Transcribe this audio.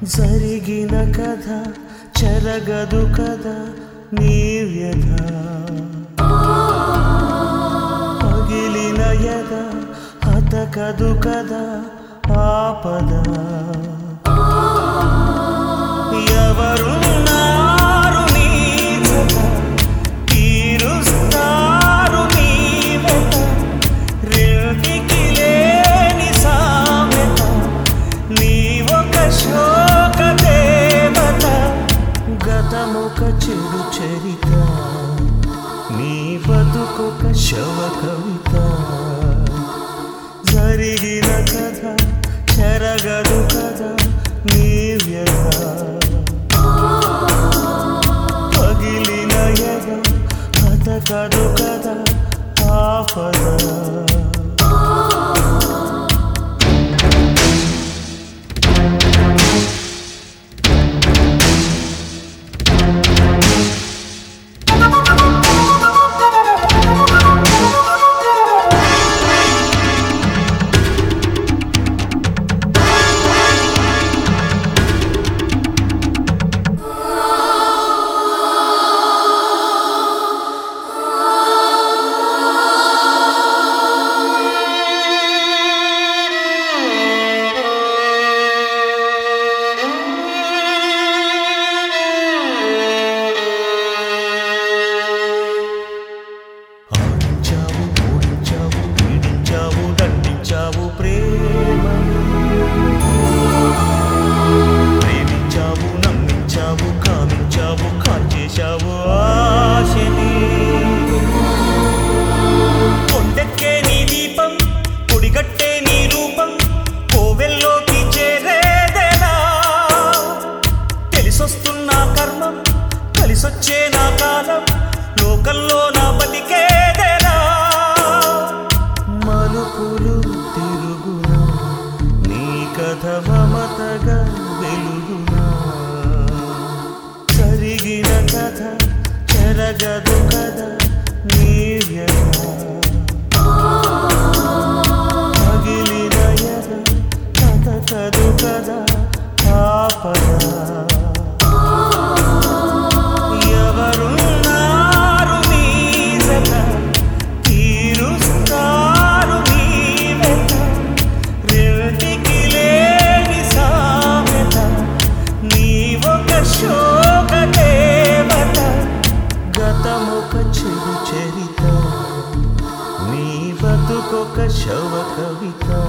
జరిగిన కథ చెరగదు కదా నీ వ్యధ పగిలిన యద అతకదు కదా ఆపద ఎవరున్నారు నీ జత తీరుస్తారు నీ వెత రెంటికి లేని సామెత నీ ఒక శోక దేవత గతమొక చెడు చరిత నీ బతుకొక శవ కవిత జరిగిన కథ చెరగదు కదా నీ వ్యధ పగిలిన యద బతకదు కదా ఆపద ఆడించావు ఓడించావు పీడించావు దండించావు ప్రేమ ప్రేమించావు నమ్మించావు కామించావు కాల్చేశావు ఆశని కొండెక్కే నీ దీపం పొడిగట్టే నీ రూపం కోవెల్లోకి చేరేదేనా తెలిసొస్తున్న కర్మం కలిసొచ్చే నా కాలం లోకల్లో నా బతికేదేనా మలుపులు తిరుగునా నీ కథ మమతగా వెలుగునా జరిగిన కథ చెరగదు కదా నీ వ్యధ పగిలిన యద బతకదు కదా ఆపద ఎవరున్నారు నీ జత తీరుస్తారు నీ వెత రెంటికి లేని సామెత నీ ఒక శోక దేవత గతమొక చెడు చరిత నీ బతుకొక శవ కవిత